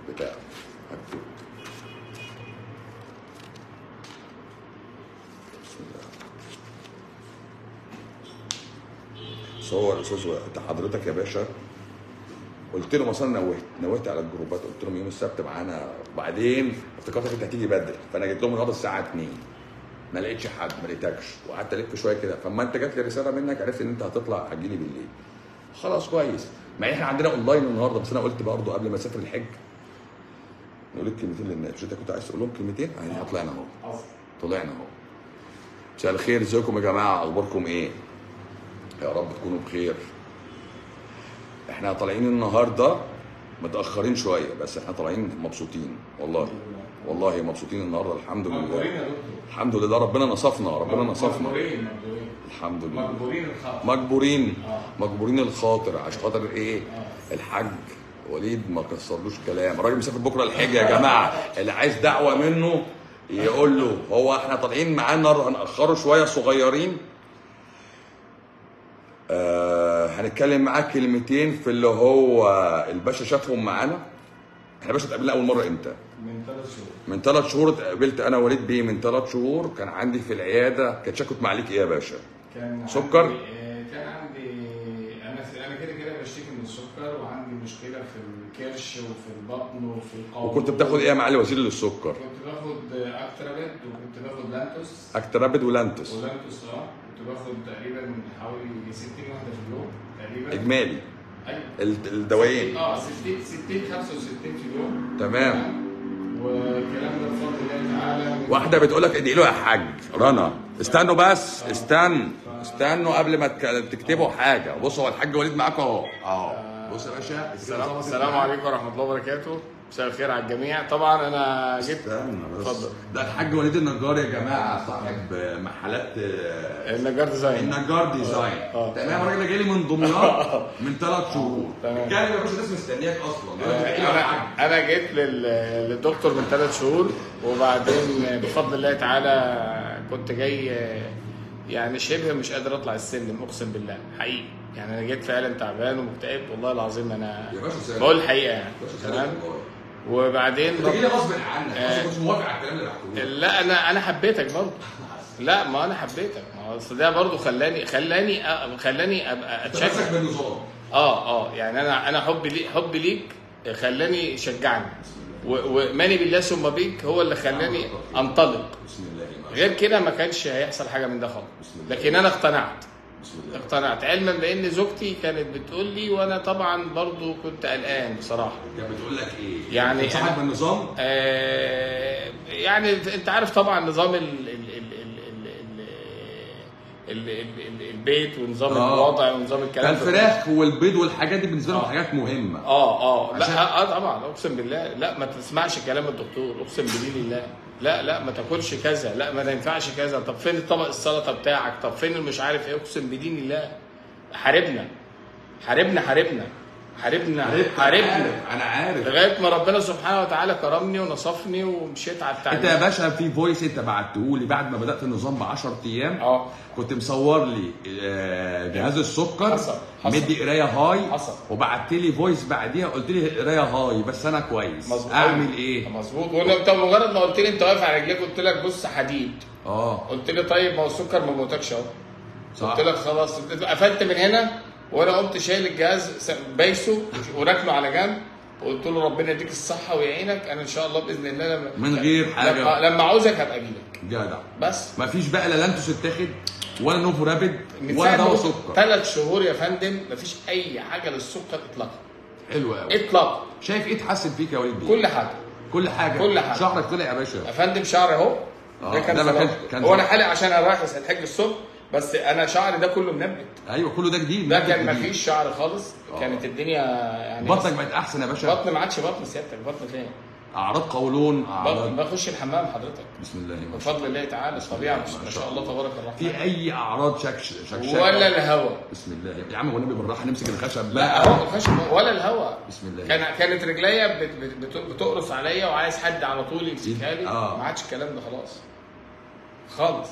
بتاع هكتب. بسم الله صور استاذ انت حضرتك يا باشا قلت لهم اصلا نوهت نوهت على الجروبات قلت لهم يوم السبت معانا وبعدين افتكرتك انت هتيجي بدري فانا جيت لهم النهارده الساعه 2 ما لقيتش حد ما لقيتكش وقعدت الف شويه كده فما انت جات لي رساله منك عرفت ان انت هتطلع هتجيلي بالليل خلاص كويس مع إن احنا عندنا اونلاين النهارده بس انا قلت برضه قبل ما اسافر الحج نقول لك كلمتين للناس مش انت كنت عايز تقول لهم كلمتين احنا طلعنا اهو طلعنا اهو مساء الخير ازيكم يا جماعه اخباركم ايه يا رب تكونوا بخير احنا طالعين النهارده متاخرين شويه بس احنا طالعين مبسوطين والله والله مبسوطين النهارده الحمد مجبورين لله يا دكتور الحمد لله ربنا نصفنا ربنا نصفنا مجبورين مجبورين الحمد لله مجبورين الخط مجبورين آه. مجبورين الخاطر عشان خاطر ايه الحج وليد ما كسرلوش كلام الراجل مسافر بكره الحج يا جماعه اللي عايز دعوه منه يقول له هو احنا طالعين معاه النهارده هنأخره شويه صغيرين آه هنتكلم معاه كلمتين في اللي هو الباشا شافهم معانا احنا باشا اتقابلنا اول مره امتى؟ من ثلاث شهور من ثلاث شهور اتقابلت انا وليد بيه من ثلاث شهور كان عندي في العياده كانت شكوى معاليك ايه يا باشا؟ كان سكر؟ عندي آه، كان عندي انا انا كده كده بشتكي من السكر وعندي مشكله في الكرش وفي البطن وفي القولون وكنت بتاخد ايه يا معالي وزير للسكر؟ كنت باخد اكترابيد وكنت باخد لانتوس اكترابيد ولانتوس ولانتوس اه كنت باخد تقريبا حوالي 60 واحده في اليوم تقريبا اجمالي ايوه ال- الدوايين اه 60 60 65 في اليوم تمام والكلام ده بفضل الله تعالى من- واحده بتقول لك ادعي له يا حاج رنا استنوا بس استنوا استنوا قبل ما تك- تكتبوا حاجه بصوا هو الحاج وليد معاكم اهو اهو بص يا باشا السلام السلام عليكم ورحمه الله وبركاته مساء الخير على الجميع طبعا انا جيت استنى بس اتفضل. ده الحاج وليد النجار يا جماعه صاحب محلات آه، النجار ديزاين النجار ديزاين آه. تمام الراجل ده جاي لي من دمياط من ثلاث شهور تمام. اتكلم يا باشا الناس مستنياك اصلا ادعي له يا انا حاج انا جيت لل- للدكتور من ثلاث شهور وبعدين بفضل الله تعالى كنت جاي يعني شبه مش قادر اطلع السلم اقسم بالله حقيقي يعني انا جيت فعلا تعبان ومكتئب والله العظيم انا يا باشا سلام. بقول الحقيقه يعني يا باشا تمام سلام. وبعدين انت جاي لي غصب عنك آه. بس كنت موافق على الكلام اللي بحكيه لا انا انا حبيتك برضه لا ما انا حبيتك ما هو اصل ده برضه خلاني خلاني أ- خلاني ابقى اتشجع تمسك بالنظام اه اه يعني انا انا حبي ليك حبي ليك خلاني شجعني و- وماني بالله ثم بيك هو اللي خلاني انطلق بسم الله ما غير كده ما كانش هيحصل حاجه من ده خالص بسم الله. لكن انا اقتنعت بسم الله اقتنعت علما بان زوجتي كانت بتقول لي وانا طبعا برضو كنت قلقان بصراحه كانت بتقول لك ايه؟ يعني تنصحك أنا- بالنظام؟ آه يعني انت عارف طبعا نظام ال ال ال ال ال ال ال ال البيت ونظام آه. الوضع ونظام الكلام ده الفراخ والبيض والحاجات دي بالنسبه لهم آه. حاجات مهمه اه اه عشان- لا اه طبعا اقسم بالله لا ما تسمعش كلام الدكتور اقسم بدين الله لا لا ما تاكلش كذا لا ما ينفعش كذا طب فين الطبق السلطه بتاعك طب فين مش عارف ايه اقسم بدين الله حاربنا حاربنا حاربنا حاربنا حاربنا انا عارف لغايه ما ربنا سبحانه وتعالى كرمني ونصفني ومشيت على انت يا التعليم باشا في فويس انت بعته لي بعد ما بدات النظام ب 10 ايام اه كنت مصور لي آه، جهاز السكر حصل، حصل. مدي قرايه هاي حصل. وبعت لي فويس بعديها قلت لي قرايه هاي بس انا كويس مظبوط اعمل ايه؟ مظبوط وانا انت مجرد ما قلت لي انت واقف على رجليك قلت لك بص حديد اه قلت لي طيب ما هو السكر ما موتكش اهو صح قلت لك خلاص قفلت من هنا وانا قمت شايل الجهاز س- بايسه وراكنه على جنب وقلت له ربنا يديك الصحه ويعينك انا ان شاء الله باذن الله لما من غير حاجة. لما, لما عاوزك هبقى اجيلك جدع بس مفيش بقى لا لانتوس اتاخد ولا نوفو رابد من ولا دواء ساعه سكر ثلاث شهور يا فندم مفيش اي حاجه للسكر اطلاقا حلو قوي اطلاقا شايف ايه اتحسن فيك يا وليد بيه؟ كل حاجه كل حاجه كل حاجة. شعرك طلع يا باشا يا فندم شعري اهو آه، ده كان ده ما خلاص. كان- كان هو انا زمان. حالق عشان انا رايح الحج الصبح بس انا شعري ده كله منبت ايوه كله ده جديد ده نبت كان جديد. مفيش شعر خالص آه. كانت الدنيا يعني بطنك بقت احسن يا باشا بطن ما عادش بطن سيادتك بطن فين؟ اعراض قولون بطن اعراض بخش الحمام حضرتك بسم الله ما شاء بفضل الله تعالى الطبيعه ما مش شاء ما شاء الله. الله تبارك الله الرحمن في اي اعراض شكش شكشكه ولا الهوى بسم الله يا عم والنبي بالراحه نمسك الخشب لا بقى اهو الخشب ولا الهوى بسم الله كان كانت رجليا بت- بت- بت- بتقرص عليا وعايز حد على طول يمسكها لي آه. ما عادش الكلام ده خلاص خالص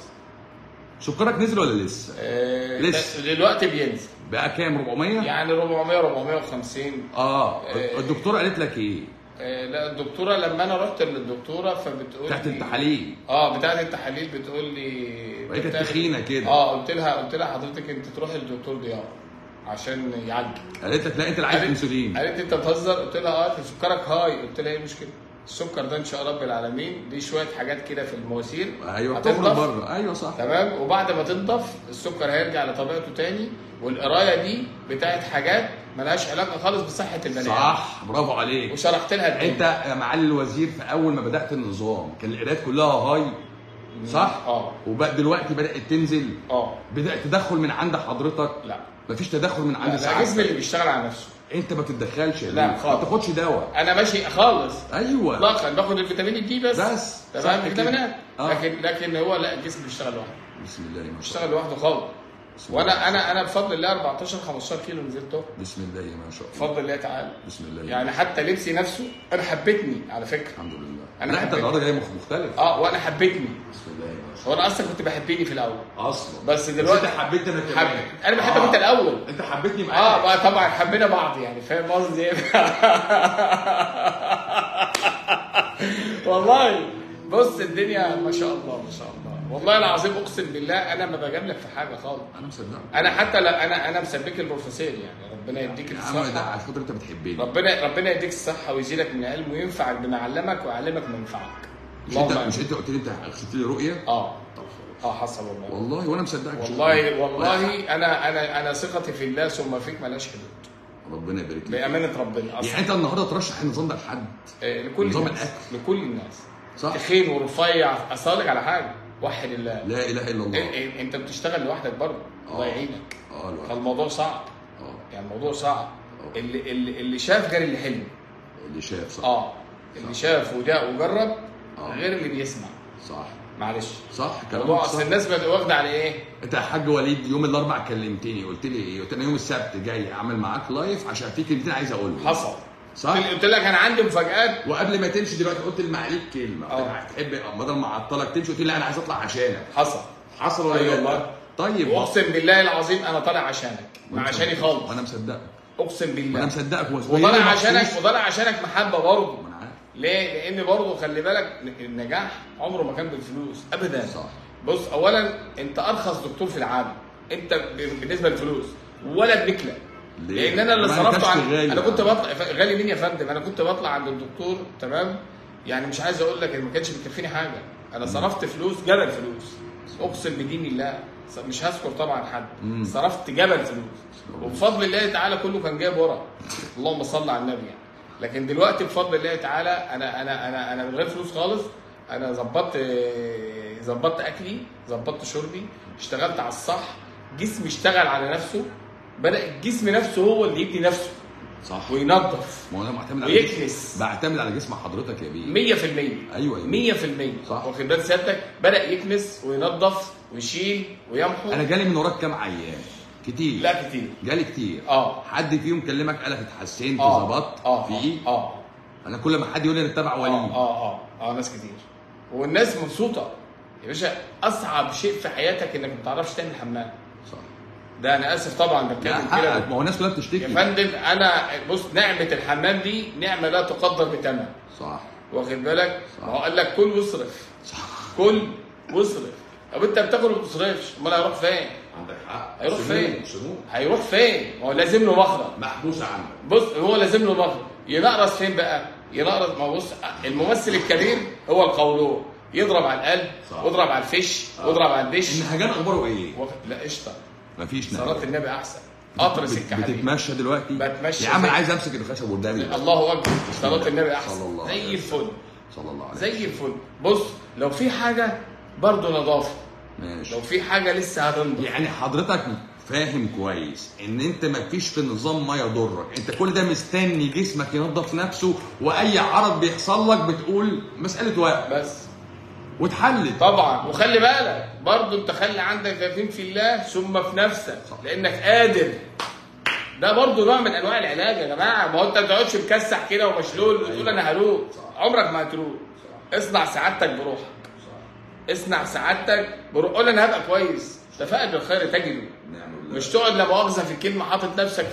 سكرك نزل ولا لسه؟ آه، لسه. دلوقتي بينزل بقى كام 400 يعني 400 450 اه آه. الدكتوره قالت لك ايه آه، لا الدكتوره لما انا رحت للدكتوره فبتقول بتاعت لي- التحاليل اه بتاعت التحاليل بتقول لي وهي كانت بتاخد- تخينه كده اه قلت لها قلت لها حضرتك انت تروحي للدكتور ضياء عشان يعالجك قالت لك لا انت اللي عايز قالت- انسولين قالت لي انت بتهزر قلت لها اه انت سكرك هاي قلت لها ايه المشكله السكر ده ان شاء رب العالمين دي شويه حاجات كده في المواسير ايوه بتخرج هتنضف بره ايوه صح تمام وبعد ما تنضف السكر هيرجع لطبيعته تاني والقرايه دي بتاعت حاجات ملهاش علاقه خالص بصحه البني آدم. صح برافو عليك وشرحت لها الدنيا. انت يا معالي الوزير في اول ما بدات النظام كان القراءات كلها هاي صح اه وبقى دلوقتي بدات تنزل اه بدات تدخل من عند حضرتك لا مفيش تدخل من عند لا, لا سعادتك جسمي اللي بيشتغل على نفسه انت ما بتتدخلش يا لا، بيه. ما خالص. تاخدش دواء انا ماشي خالص ايوه اطلاقا باخد الفيتامين دي بس بس. صح تمام كده. فيتامينات آه. لكن لكن هو لا الجسم بيشتغل لوحده بسم الله ما شاء الله بيشتغل لوحده خالص بسم الله. وانا انا انا بفضل الله 14 15 كيلو نزلته بسم الله ما شاء الله بفضل الله تعالى بسم الله يعني حتى لبسي نفسه انا حبيتني على فكره الحمد لله أنا لا انت حبيت. النهارده جاي مخ- مختلف اه وانا حبيتني بسم الله ما شاء هو انا اصلا كنت بحبني في الاول الله اصلا بس دلوقتي انت حبيتني انا كمان حبيت انا بحبك انت الاول انت حبيتني معاك اه بقى طبعا حبينا بعض يعني فاهم قصدي ايه والله بص الدنيا ما شاء الله ما شاء الله والله العظيم اقسم بالله انا ما بجاملك في حاجه خالص انا مصدقك انا حتى لا انا انا مسبك البروفيسور يعني ربنا يديك يا عم ده الصحه على خاطر انت بتحبني ربنا ربنا يديك الصحه ويزيدك من علم وينفعك بما علمك ويعلمك ما ينفعك مش انت اللهم مش انت قلت لي انت شفت لي رؤيه اه طب خلاص اه حصل والله والله وانا مصدقك والله والله انا انا انا ثقتي في الله ثم فيك ملهاش حدود ربنا يبارك لك بامانه ربنا يعني اصلا انت النهارده ترشح النظام ده لحد آه، لكل نظام الناس الأكل. لكل الناس صح تخين ورفيع اصل لك على حاجه وحد الله لا اله الا إن- الله إن- انت بتشتغل لوحدك برضه الله آه. يعينك اه الواحد فالموضوع صعب اه يعني الموضوع صعب آه. اللي اللي اللي شاف غير اللي حلم اللي شاف صح اه اللي شاف وده وجرب آه. غير اللي بيسمع صح معلش صح الموضوع كلامك اصل صح الناس بقت واخده على ايه؟ انت يا حاج وليد يوم الاربع كلمتني قلت لي ايه؟ قلت لي يوم السبت جاي اعمل معاك لايف عشان في كلمتين عايز اقولهم حصل صح قلت قلت لك انا عندي مفاجآت وقبل ما تمشي دلوقتي قلت لمعاليك كلمه قلت اه. لك تحب بدل ما اعطلك تمشي قلت لي لا انا عايز اطلع عشانك حصل حصل ولا أيوة لا؟ والله. طيب واقسم بالله العظيم انا طالع عشانك ما وأنت- عشاني خالص وانا مصدقك اقسم وانا بالله مصدقك وطالع عشانك وطالع عشانك محبه برضه ما انا عارف ليه؟ لان برضه خلي بالك النجاح عمره ما كان بالفلوس ابدا صح بص اولا انت ارخص دكتور في العالم انت ب- بالنسبه للفلوس ولا بنكله ليه؟ لان انا اللي ما صرفته كانش عن غالي انا كنت يعني. بطلع ف- غالي مين يا فندم انا كنت بطلع عند الدكتور تمام يعني مش عايز اقول لك إن ما كانش بيكفيني حاجه انا صرفت فلوس جبل فلوس اقسم بدين الله ص- مش هذكر طبعا حد مم. صرفت جبل فلوس وبفضل الله تعالى كله كان جايب ورا اللهم صل على النبي يعني لكن دلوقتي بفضل الله تعالى انا انا انا انا من غير فلوس خالص انا ظبطت ظبطت اكلي ظبطت شربي اشتغلت على الصح جسمي اشتغل على نفسه بدا الجسم نفسه هو اللي يبني نفسه صح وينظف ما هو انا معتمد على ويكنس. بعتمد على جسم حضرتك يا بيه 100% ايوه ايوه 100% صح. واخد بال سيادتك بدا يكنس وينظف ويشيل ويمحو انا جالي من وراك كام عيان كتير لا كتير جالي كتير اه حد فيهم كلمك قالك اتحسنت اه ظبطت اه في ايه اه انا كل ما حد يقول لي اتبع اه وليد اه اه اه ناس كتير والناس مبسوطه يا باشا اصعب شيء في حياتك انك ما تعرفش تعمل حمام صح ده انا اسف طبعا لا بتكلم حقك كده ما هو الناس كلها يا بتشتكي فندم انا بص نعمه الحمام دي نعمه لا تقدر بثمن صح واخد بالك صح. ما هو قال لك كل واصرف صح كل واصرف طب انت بتاكل وما بتصرفش امال هيروح فين؟ عندك حق هيروح سنون- فين؟ سنون هيروح فين؟ ما هو لازم له مخرج محبوسه عنك بص هو لازم له مخرج ينقرص فين بقى؟ ينقرص ما هو بص الممثل الكبير هو القولون يضرب على القلب صح. واضرب على الفش واضرب على الدش النهجان اخباره ايه؟ واخد- لا قشطه مفيش صلاه نهجان النبي احسن اطرس بت- الكحلين بتتمشى دلوقتي بتمشى يا عم زي- انا عايز امسك الخشب قدامي الله اكبر صلاه النبي صلى احسن الله عليه زي وسلم. الفل صلى الله عليه زي الفل بص لو في حاجه برضه نظافه ماشي لو في حاجه لسه هتنضف يعني حضرتك فاهم كويس ان انت مفيش في النظام ما يضرك انت كل ده مستني جسمك ينظف نفسه واي عرض بيحصل لك بتقول مساله وقت بس وتحلل طبعا وخلي بالك برضه انت خلي عندك يقين في الله ثم في نفسك لانك قادر ده برضه نوع من انواع العلاج يا جماعه ما هو انت ما تقعدش مكسح كده ومشلول وتقول انا هروق عمرك ما هتروق اصنع سعادتك بروحك اصنع سعادتك بروح قول انا هبقى كويس تفائل بالخير تجده نعم مش تقعد لا مؤاخذه في الكلمه حاطط نفسك في ال...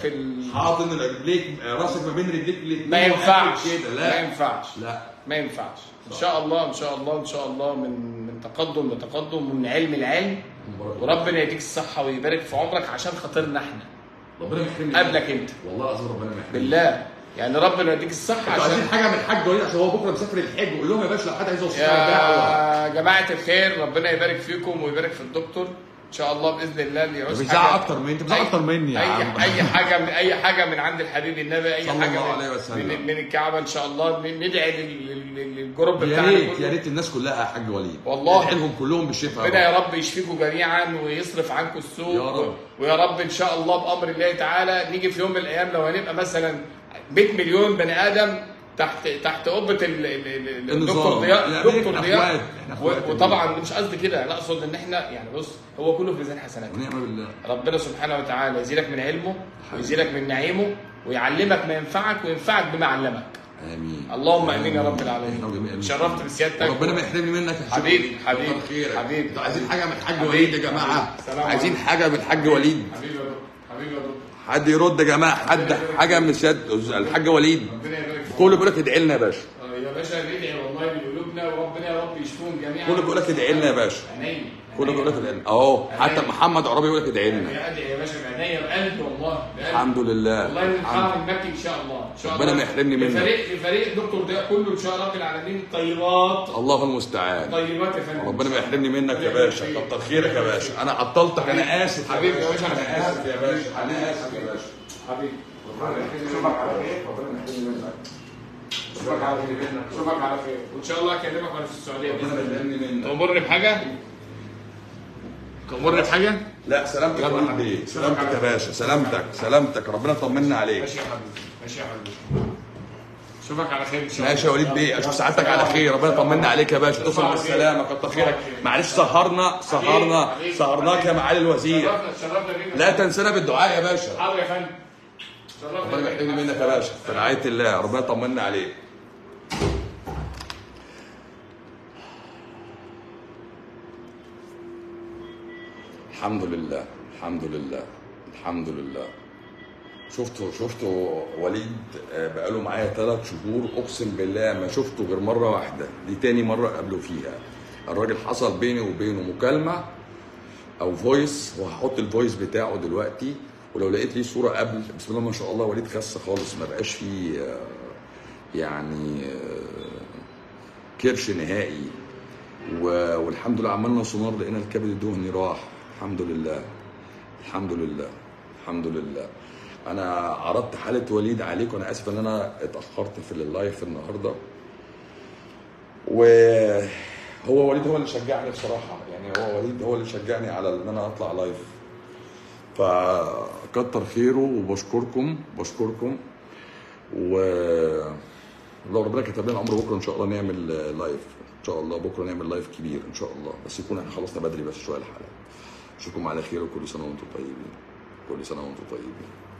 حاطط رجليك راسك ما بين رجليك الاثنين ما ينفعش كده ما لا ينفعش لا ما ينفعش ان شاء الله ان شاء الله ان شاء الله من من تقدم لتقدم ومن علم لعلم وربنا يديك الصحه ويبارك في عمرك عشان خاطرنا احنا ربنا يحرمني قبلك انت والله العظيم ربنا ما يحرمني بالله يعني ربنا يديك الصحه انتوا عايزين عشان حاجه من الحاج وليد عشان هو بكره مسافر الحج قول لهم يا باشا لو حد عايز يوصل دعوه يا جماعه الخير ربنا يبارك فيكم ويبارك في الدكتور ان شاء الله باذن الله اللي يعوز بتزعق حاجه اكتر مني انت بتزعق اكتر مني يا اي عم اي حاجه من اي حاجه من عند الحبيب النبي اي صلى حاجه الله من- عليه وسلم. من, من الكعبه ان شاء الله ندعي لل- لل- للجروب يا بتاعنا ريت كله. يا ريت الناس كلها يا حاج وليد والله. ادعي لهم كلهم بالشفاء ربنا يا رب يشفيكم جميعا ويصرف عنكم السوء يا رب. ويا رب ان شاء الله بامر الله تعالى نيجي في يوم من الايام لو هنبقى مثلا 100 مليون بني ادم تحت تحت قبه ال- ال- ال- النظام. الدكتور ضياء لا، دكتور احنا ضياء اخوات، احنا اخوات. و- وطبعا مش قصدي كده انا اقصد ان احنا يعني بص هو كله في ميزان حسنات ونعم بالله ربنا سبحانه وتعالى يزيدك من علمه ويزيدك من نعيمه ويعلمك ما ينفعك وينفعك بما علمك امين اللهم امين يا رب احنا العالمين وجميع المسلمين. شرفت بسيادتك وربنا ما يحرمني منك يا حاج حبيبي، وليد. حبيبي، كتر خيرك. حبيبي. انتوا عايزين حاجه من الحاج حبيبي، وليد يا جماعه حبيبي. سلام عايزين عليكم. حاجه من الحاج وليد حبيبي يا دكتور حبيبي يا دكتور حد يرد يا جماعه حد حاجه من سياده الحاج وليد ربنا يبارك فيك كله بيقول لك ادعي لنا يا باشا آه، يا باشا ندعي والله لقلوبنا وربنا يا رب يشفيهم جميعا كله بيقول لك ادعي لنا يا باشا عينيا كله بيقول لك ادعي لنا اهو حتى محمد عربي يقول لك ادعي لنا يا ادعي يا باشا بعينيا بقلبي والله بقلبي. الحمد لله والله من الحمد الحرم المكي ان شاء الله ان شاء ربنا الله ما يحرمني منك. لفريق لفريق الدكتور ده كله ان شاء الله رب العالمين طيبات الله المستعان طيبات يا فندم ربنا ما يحرمني منك يا باشا كتر خيرك يا باشا انا عطلتك انا اسف حبيبي يا باشا، أنا انا اسف يا باشا انا اسف يا باشا حبيبي اشوفك على خير ربنا ما يحرمني منك اشوفك على خير اشوفك على خير وان شاء الله اكلمك وانا في السعوديه ربنا باذن ما الله يحرمني منك تأمرني بحاجه؟ تأمرني بحاجه؟ لا سلامتك يا يلا وليد حبيبي. بيه سلامتك يا باشا سلامتك سلامتك ربنا يطمنا عليك ماشي يا حبيبي ماشي يا حبيبي اشوفك على خير ان شاء الله ماشي يا وليد بيه اشوف سعادتك على خير ربنا يطمنا عليك يا باشا توصل بالسلامه كتر خيرك معلش سهرنا سهرنا سهرناك يا معالي الوزير شرفنا شرفنا بيك لا تنسانا بالدعاء يا باشا حاضر يا فندم شرفنا ربنا بيك. يحرمني منك يا باشا في رعايه الله ربنا يطمنا عليك الحمد لله الحمد لله الحمد لله شفته شفته وليد آه، بقاله معايا ثلاث شهور اقسم بالله ما شفته غير مره واحده دي تاني مره قابله فيها الراجل حصل بيني وبينه مكالمه او فويس وهحط الفويس بتاعه دلوقتي ولو لقيت لي صوره قبل بسم الله ما شاء الله وليد خس خالص ما بقاش فيه آه، يعني آه، كرش نهائي و- والحمد لله عملنا سونار لقينا الكبد الدهني راح الحمد لله الحمد لله الحمد لله انا عرضت حاله وليد عليك وانا اسف ان انا اتاخرت في اللايف النهارده وهو وليد هو اللي شجعني بصراحه يعني هو وليد هو اللي شجعني على ان انا اطلع لايف فكتر خيره وبشكركم بشكركم و لو ربنا كتب لنا عمر بكره ان شاء الله نعمل لايف ان شاء الله بكره نعمل لايف كبير ان شاء الله بس يكون احنا خلصنا بدري بس شويه الحلقه اشوفكم على خير وكل سنه وانتم طيبين كل سنه وانتم طيبين